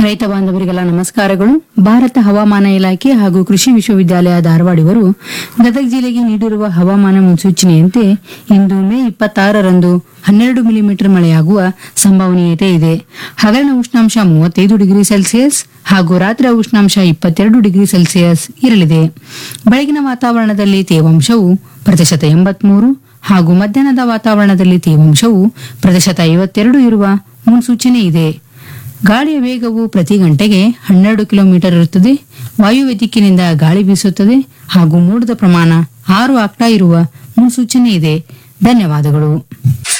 ರೈತ ಬಾಂಧವರಿಗೆಲ್ಲ ನಮಸ್ಕಾರಗಳು ಭಾರತ ಹವಾಮಾನ ಇಲಾಖೆ ಹಾಗೂ ಕೃಷಿ ವಿಶ್ವವಿದ್ಯಾಲಯ ಧಾರವಾಡ ಇವರು ಗದಗ ಜಿಲ್ಲೆಗೆ ನೀಡಿರುವ ಹವಾಮಾನ ಮುನ್ಸೂಚನೆಯಂತೆ ಇಂದು ಮೇ ಇಪ್ಪತ್ತಾರರಂದು ಹನ್ನೆರಡು ಮಿಲಿಮೀಟರ್ ಮಳೆಯಾಗುವ ಸಂಭವನೀಯತೆ ಇದೆ ಹಗಲಿನ ಉಷ್ಣಾಂಶ ಮೂವತ್ತೈದು ಡಿಗ್ರಿ ಸೆಲ್ಸಿಯಸ್ ಹಾಗೂ ರಾತ್ರಿಯ ಉಷ್ಣಾಂಶ ಇಪ್ಪತ್ತೆರಡು ಡಿಗ್ರಿ ಸೆಲ್ಸಿಯಸ್ ಇರಲಿದೆ ಬೆಳಗಿನ ವಾತಾವರಣದಲ್ಲಿ ತೇವಾಂಶವು ಪ್ರತಿಶತ ಎಂಬತ್ಮೂರು ಹಾಗೂ ಮಧ್ಯಾಹ್ನದ ವಾತಾವರಣದಲ್ಲಿ ತೇವಾಂಶವು ಪ್ರತಿಶತ ಐವತ್ತೆರಡು ಇರುವ ಮುನ್ಸೂಚನೆ ಇದೆ ಗಾಳಿಯ ವೇಗವು ಪ್ರತಿ ಗಂಟೆಗೆ ಹನ್ನೆರಡು ಕಿಲೋಮೀಟರ್ ಇರುತ್ತದೆ ವಾಯುವ್ಯ ದಿಕ್ಕಿನಿಂದ ಗಾಳಿ ಬೀಸುತ್ತದೆ ಹಾಗೂ ಮೋಡದ ಪ್ರಮಾಣ ಆರು ಆಗ್ತಾ ಇರುವ ಮುನ್ಸೂಚನೆ ಇದೆ ಧನ್ಯವಾದಗಳು